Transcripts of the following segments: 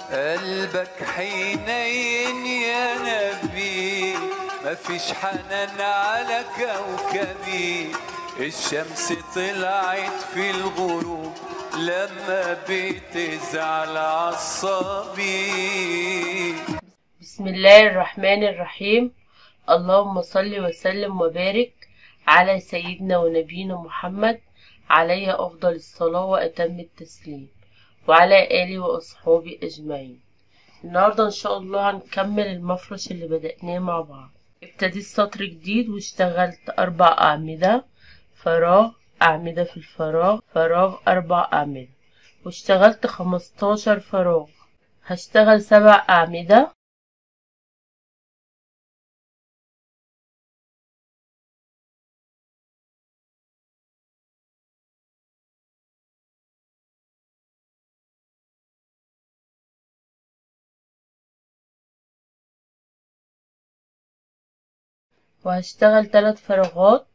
قلبك حنين يا نبي مفيش حنان على كوكبي الشمس طلعت في الغروب لما بتزعل عصبي بسم الله الرحمن الرحيم اللهم صل وسلم وبارك على سيدنا ونبينا محمد عليه أفضل الصلاة وأتم التسليم وعلى آله وأصحابه أجمعين النهاردة إن شاء الله هنكمل المفرش اللي بدأناه مع بعض ابتديت سطر جديد واشتغلت أربع أعمدة فراغ أعمدة في الفراغ فراغ أربع أعمدة واشتغلت خمستاشر فراغ هشتغل سبع أعمدة وهشتغل تلات فراغات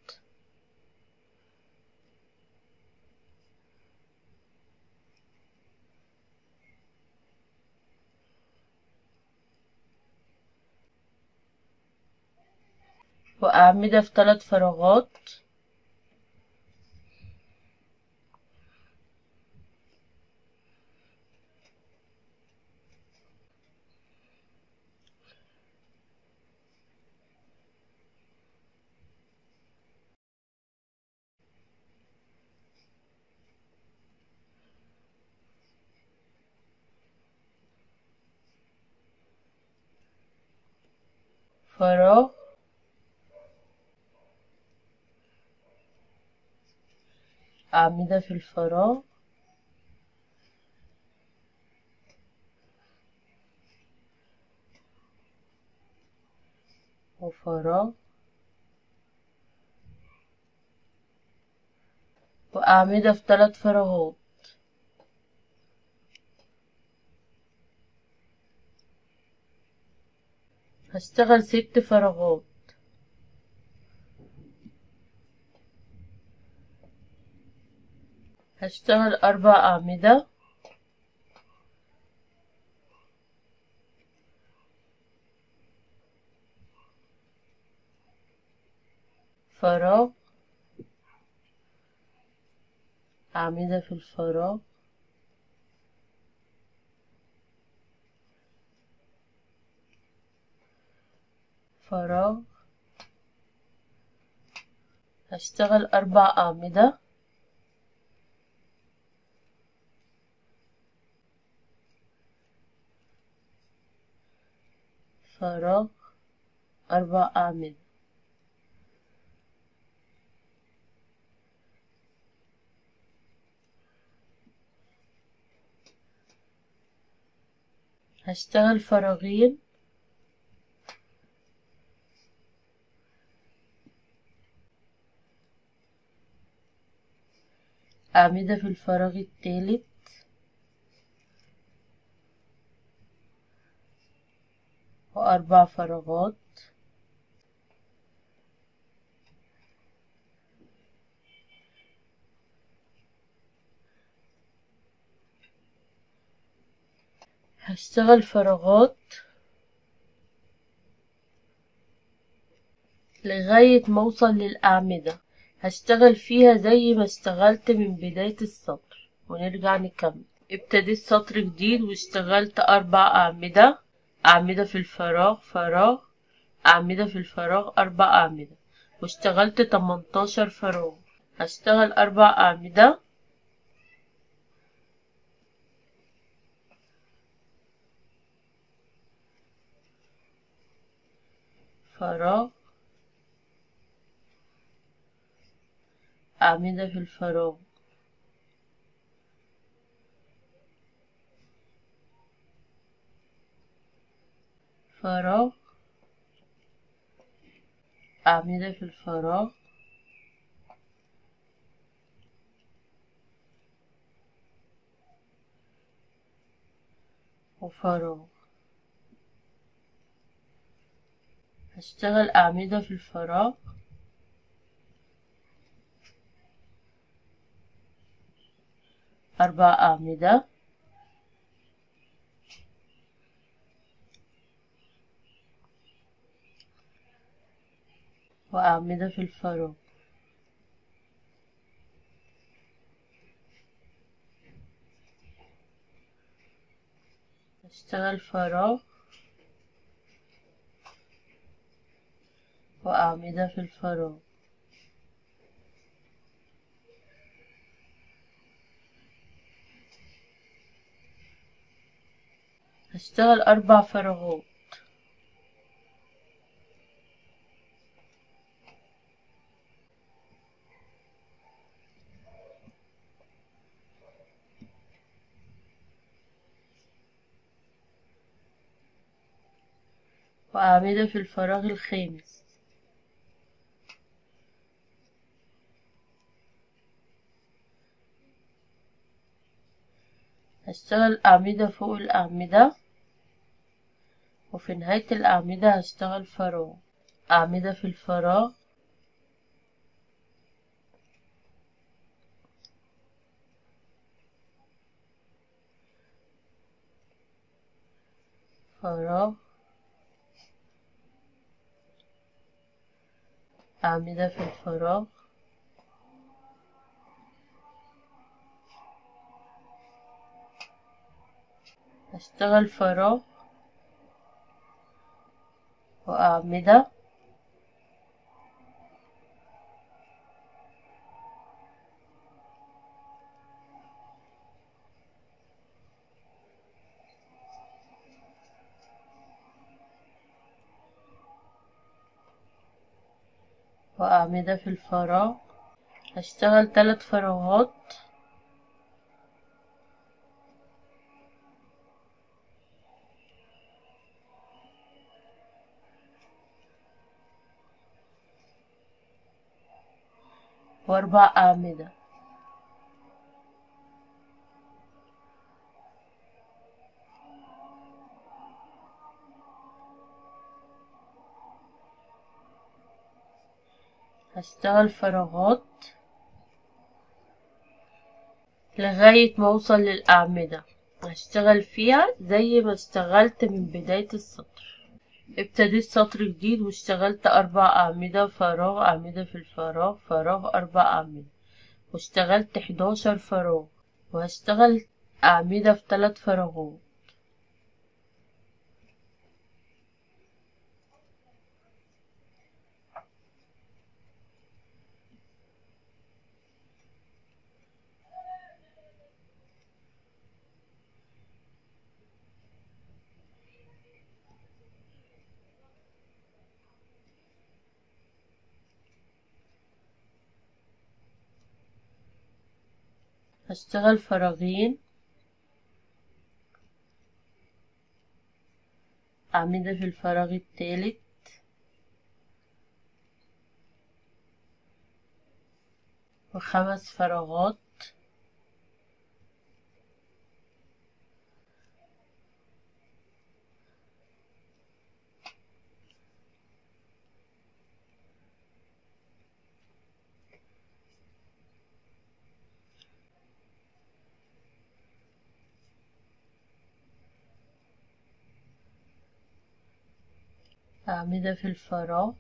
وأعمدة في تلات فراغات فراغ أعمدة في الفراغ وفراغ وأعمدة في ثلاث فراغات هشتغل ست فراغات هشتغل أربع أعمدة فراغ أعمدة في الفراغ فراغ هشتغل أربع أعمدة فراغ أربع أعمدة هشتغل فراغين أعمدة في الفراغ التالت وأربع فراغات هشتغل فراغات لغاية ما اوصل للأعمدة هشتغل فيها زي ما اشتغلت من بداية السطر ونرجع نكمل ابتديت سطر جديد واشتغلت أربع أعمدة أعمدة في الفراغ فراغ أعمدة في الفراغ أربع أعمدة واشتغلت تمنتاشر فراغ هشتغل أربع أعمدة فراغ أعمدة في الفراغ فراغ أعمدة في الفراغ وفراغ هشتغل أعمدة في الفراغ أربع أعمدة وأعمدة في الفراغ هشتغل فراغ وأعمدة في الفراغ هشتغل أربع فراغات وأعمدة في الفراغ الخامس هشتغل أعمدة فوق الأعمدة وفي نهاية الأعمدة هشتغل فراغ أعمدة في الفراغ فراغ أعمدة في الفراغ هشتغل فراغ وأعمدة وأعمدة في الفراغ هشتغل ثلاث فراغات وأربع أعمدة هشتغل فراغات لغاية ما اوصل للأعمدة هشتغل فيها زي ما اشتغلت من بداية السطر ابتديت سطر جديد واشتغلت أربع أعمدة فراغ أعمدة في الفراغ فراغ أربع أعمدة واشتغلت حداشر فراغ وهشتغل أعمدة في تلات فراغات هشتغل فراغين أعمدة في الفراغ التالت وخمس فراغات أعمدة في الفراغ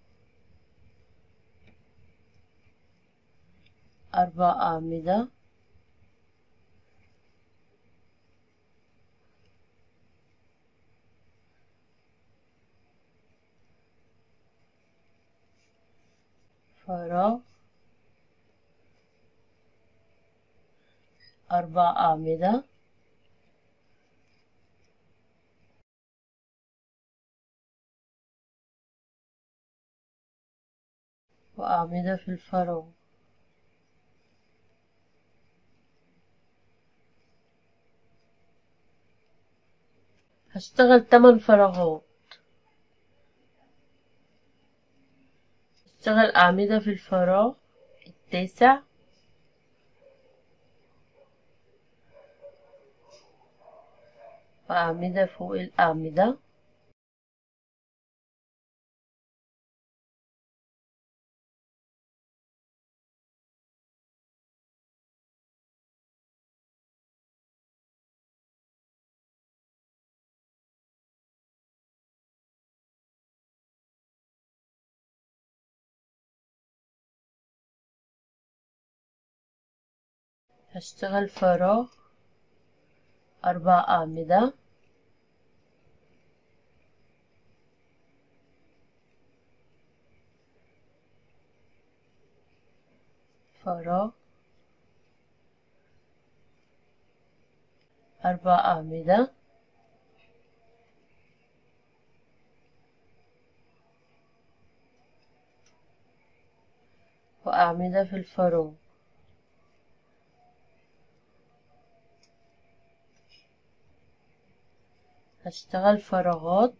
أربع أعمدة فراغ أربع أعمدة وأعمدة في الفراغ هشتغل تمن فراغات هشتغل أعمدة في الفراغ التاسع وأعمدة فوق الأعمدة هشتغل فراغ أربع أعمدة فراغ أربع أعمدة وأعمدة في الفراغ هشتغل فراغات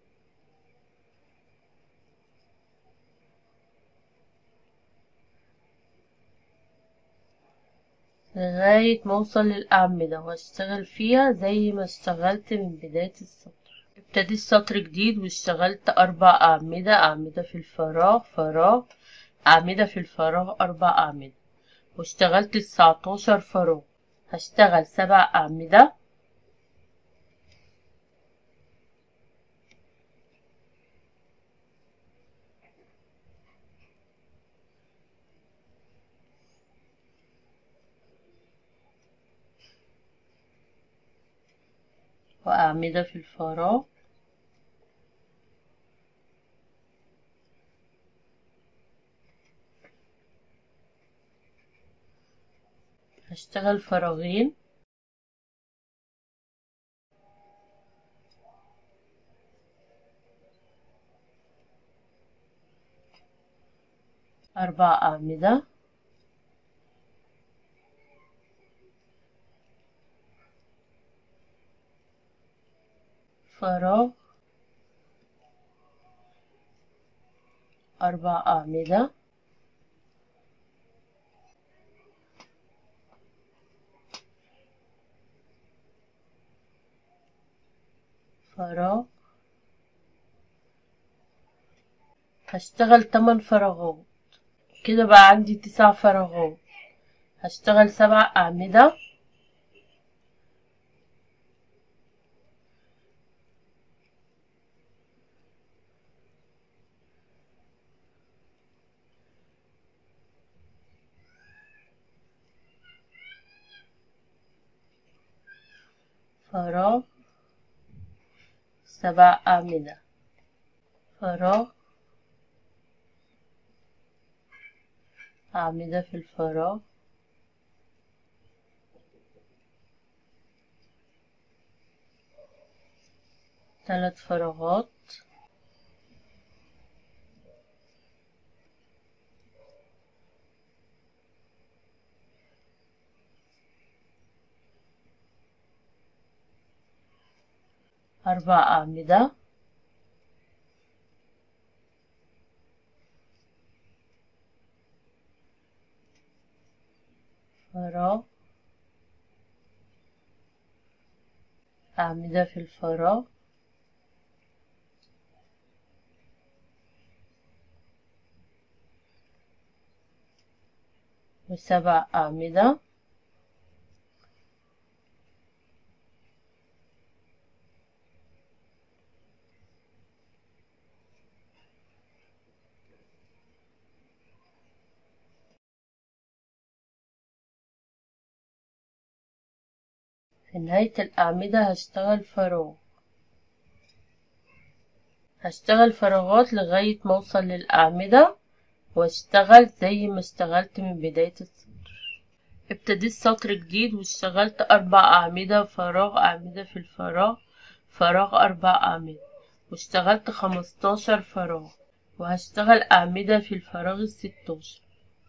لغاية ما اوصل للأعمدة واشتغل فيها زي ما اشتغلت من بداية السطر ابتديت سطر جديد واشتغلت أربع أعمدة أعمدة في الفراغ فراغ أعمدة في الفراغ أربع أعمدة واشتغلت تسعتاشر فراغ هشتغل سبع أعمدة وأعمدة في الفراغ هشتغل فراغين أربع أعمدة فراغ أربع أعمدة فراغ هشتغل تمن فراغات كده بقى عندي تسع فراغات هشتغل سبع أعمدة فراغ سبع أعمدة فراغ أعمدة في الفراغ ثلاث فراغات أربع أعمدة فراغ أعمدة في الفراغ وسبع أعمدة في نهاية الأعمدة هشتغل فراغ هشتغل فراغات لغاية ما اوصل للأعمدة واشتغل زي ما اشتغلت من بداية السطر ابتديت سطر جديد واشتغلت أربع أعمدة فراغ أعمدة في الفراغ فراغ أربع أعمدة واشتغلت خمستاشر فراغ وهشتغل أعمدة في الفراغ الستاشر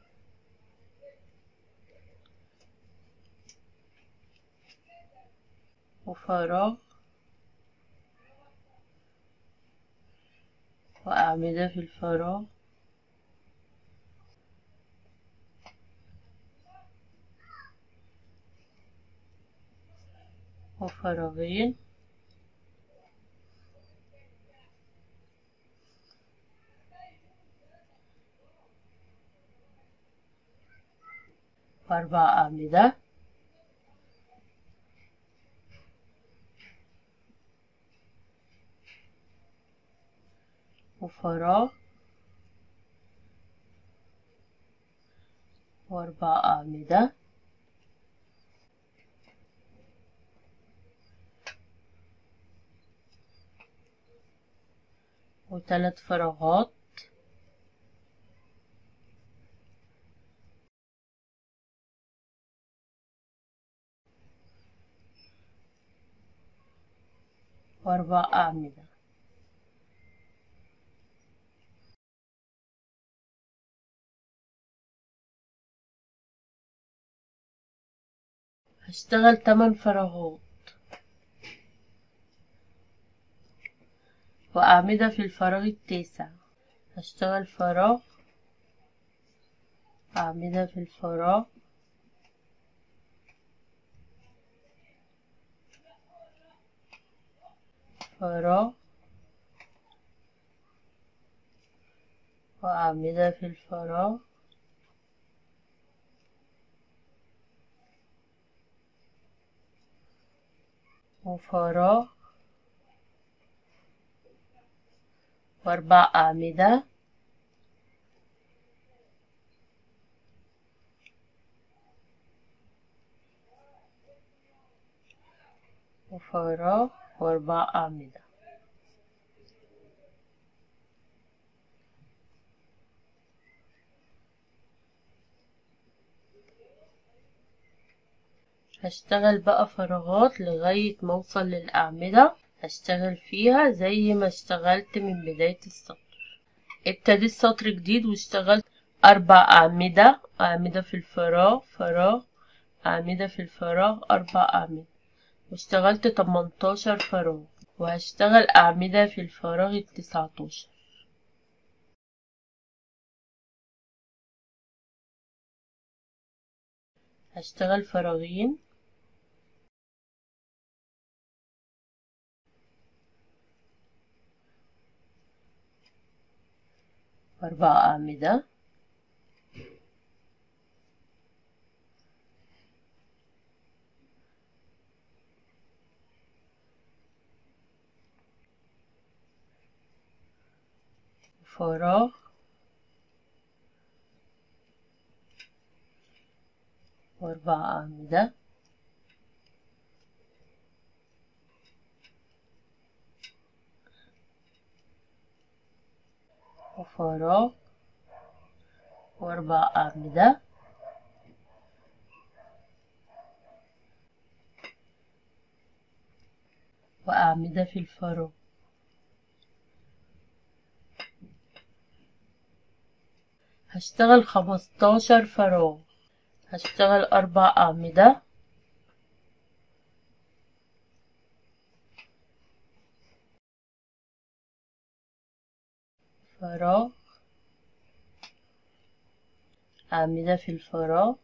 وفراغ وأعمدة في الفراغ وفراغين وأربع أعمدة وفراغ وأربع أعمدة وثلاث فراغات وأربع أعمدة هشتغل تمن فراغات وأعمدة في الفراغ التاسع هشتغل فراغ أعمدة في الفراغ فراغ وأعمدة في الفراغ وفراغ وأربع أعمدة وفراغ وأربع أعمدة هشتغل بقى فراغات لغاية ما اوصل للأعمدة هشتغل فيها زي ما اشتغلت من بداية السطر ابتديت سطر جديد واشتغلت أربع أعمدة أعمدة في الفراغ فراغ أعمدة في الفراغ أربع أعمدة واشتغلت تمنتاشر فراغ وهشتغل أعمدة في الفراغ التسعتاشر هشتغل فراغين أربع أعمدة فراغ وأربع أعمدة وفراغ وأربع أعمدة وأعمدة في الفراغ هشتغل خمستاشر فراغ هشتغل أربع أعمدة فراغ أعمدة في الفراغ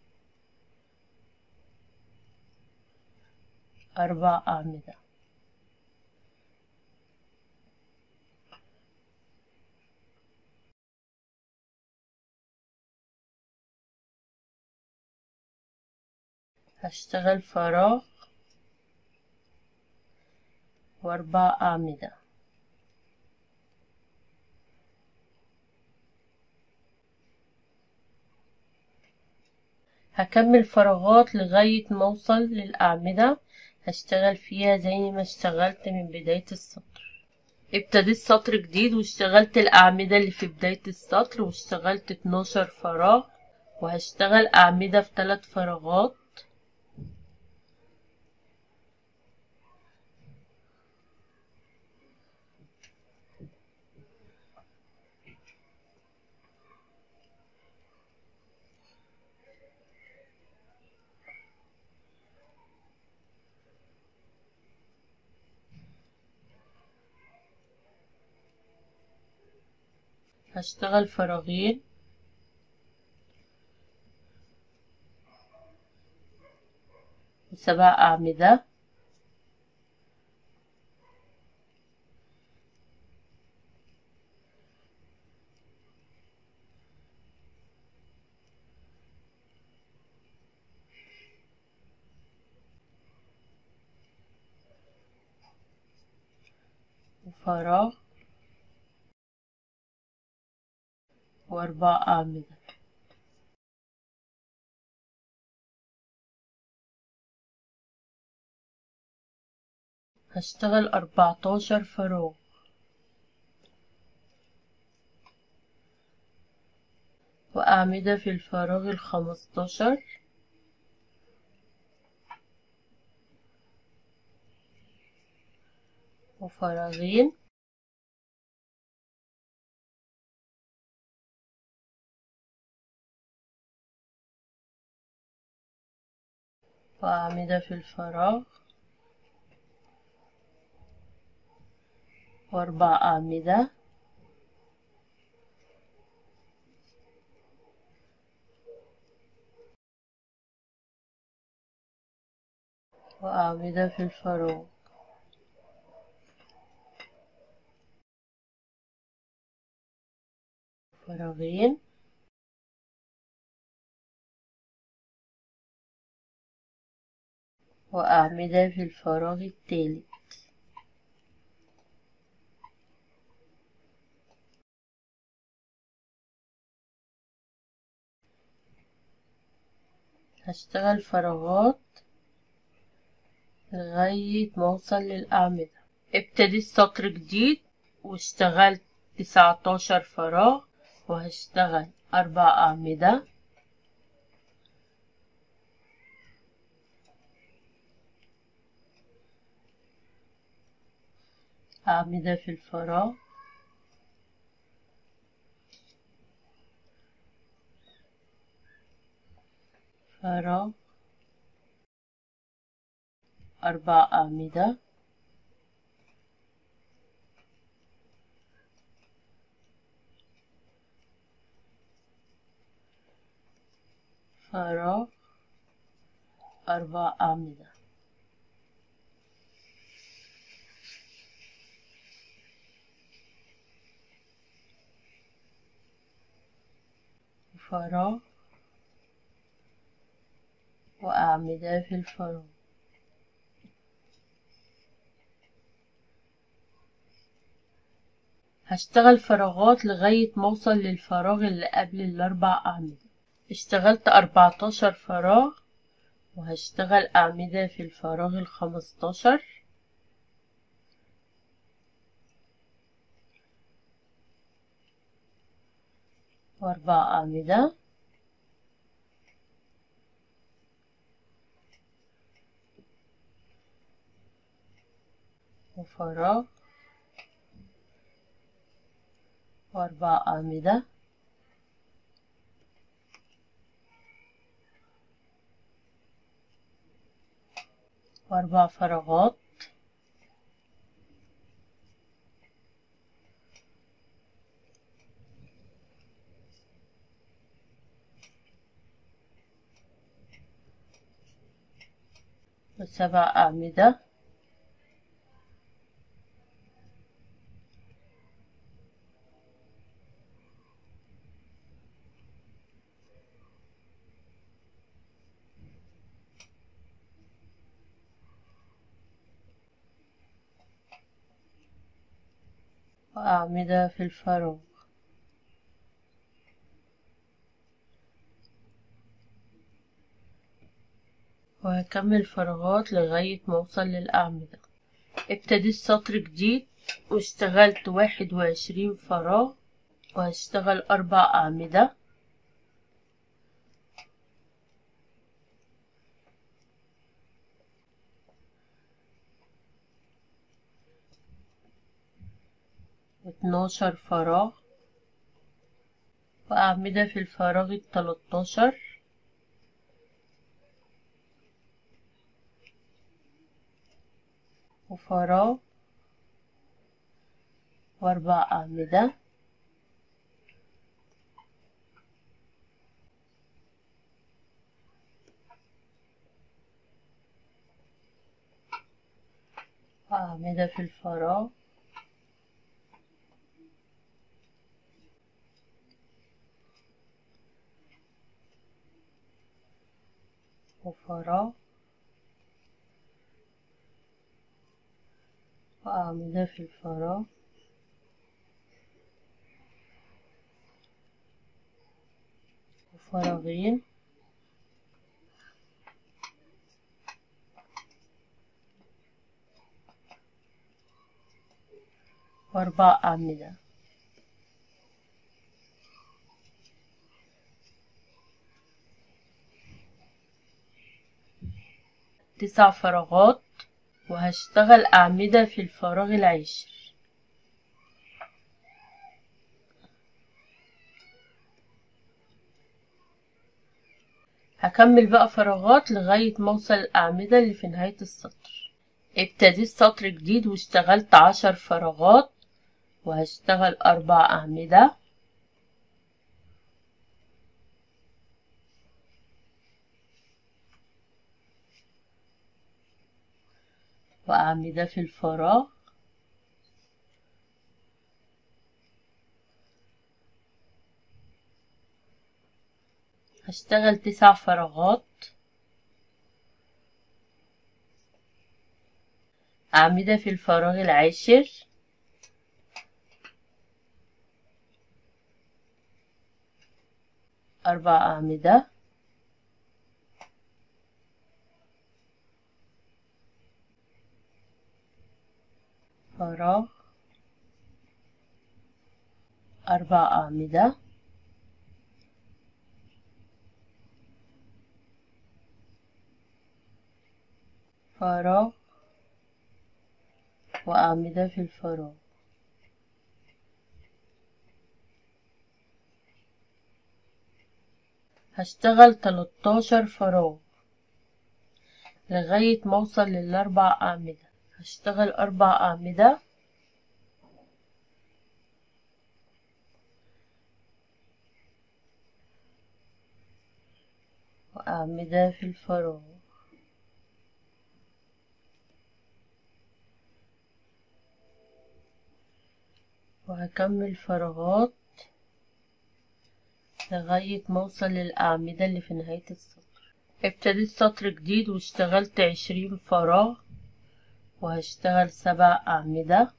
أربع أعمدة هشتغل فراغ وأربع أعمدة هكمل فراغات لغاية ما اوصل للأعمدة هشتغل فيها زي ما اشتغلت من بداية السطر ابتديت سطر جديد واشتغلت الأعمدة اللي في بداية السطر واشتغلت 12 فراغ وهشتغل أعمدة في 3 فراغات هشتغل فراغين وسبع أعمدة وفراغ وأربع أعمدة هشتغل أربعتاشر فراغ وأعمدة في الفراغ الخمستاشر وفراغين وأعمدة في الفراغ وأربع أعمدة وأعمدة في الفراغ فراغين وأعمدة في الفراغ التالت هشتغل فراغات لغاية ما اوصل للأعمدة ابتديت سطر جديد واشتغلت تسعتاشر فراغ وهشتغل أربع أعمدة أعمدة في الفراغ فراغ أربع أعمدة فراغ أربع أعمدة فراغ وأعمدة في الفراغ هشتغل فراغات لغاية ما اوصل للفراغ اللي قبل الأربع أعمدة اشتغلت أربعتاشر فراغ وهشتغل أعمدة في الفراغ الخمستاشر وأربع أعمدة وفراغ وأربع أعمدة وأربع فراغات وسبع أعمدة وأعمدة في الفراغ وهكمل فراغات لغاية ما أوصل للأعمدة ابتديت سطر جديد واشتغلت واحد وعشرين فراغ وهشتغل أربع أعمدة اتناشر فراغ وأعمدة في الفراغ التلاتاشر وفراغ وأربع أعمدة وأعمدة في الفراغ وفراغ وأعمدة في الفراغ وفراغين وأربع أعمدة تسع فراغات وهشتغل أعمدة في الفراغ العاشر هكمل بقى فراغات لغاية ما اوصل الأعمدة اللي في نهاية السطر ابتديت سطر جديد واشتغلت عشر فراغات وهشتغل أربع أعمدة وأعمدة في الفراغ هشتغل تسع فراغات أعمدة في الفراغ العاشر أربع أعمدة فراغ أربع أعمدة فراغ وأعمدة في الفراغ هشتغل تلاتاشر فراغ لغاية ما اوصل للأربع أعمدة هشتغل أربع أعمدة وأعمدة في الفراغ وهكمل فراغات لغاية ما اوصل للأعمدة اللي في نهاية السطر ابتديت سطر جديد واشتغلت عشرين فراغ وهشتغل سبع أعمدة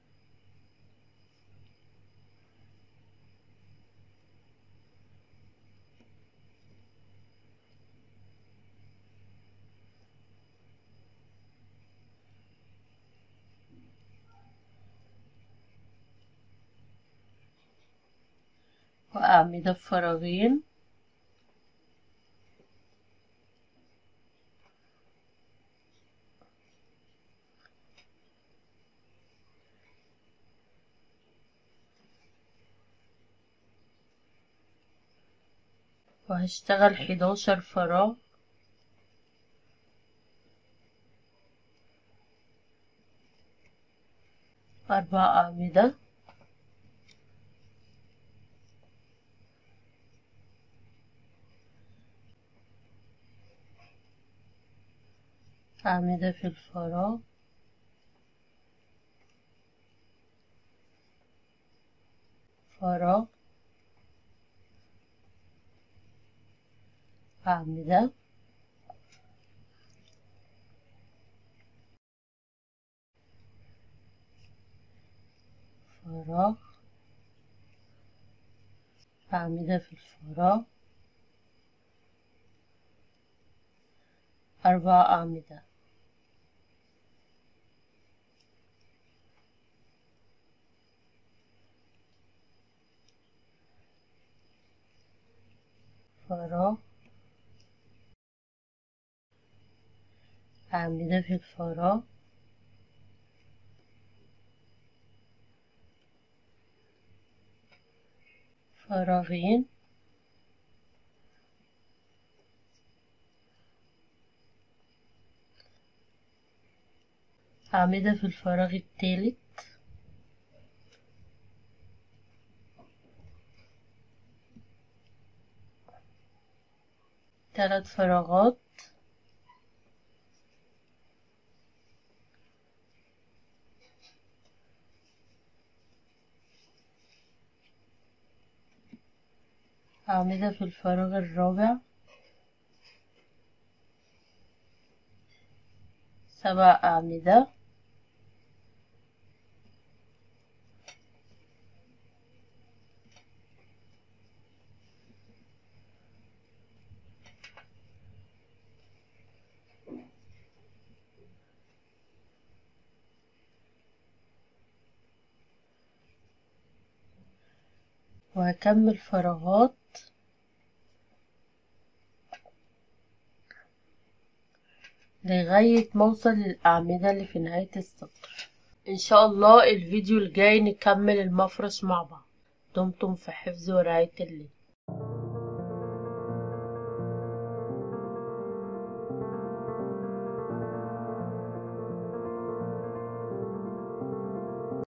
وأعمدة في فراغين وهشتغل حداشر فراغ أربع أعمدة أعمدة في الفراغ فراغ أعمدة فراغ أعمدة في الفراغ أربع أعمدة فراغ أعمدة في الفراغ فراغين أعمدة في الفراغ التالت ثلاث فراغات أعمدة في الفراغ الرابع سبع أعمدة وهكمل فراغات لغاية ما اوصل للأعمدة اللي في نهاية السطر ان شاء الله الفيديو الجاي نكمل المفرش مع بعض دمتم في حفظ ورعاية الله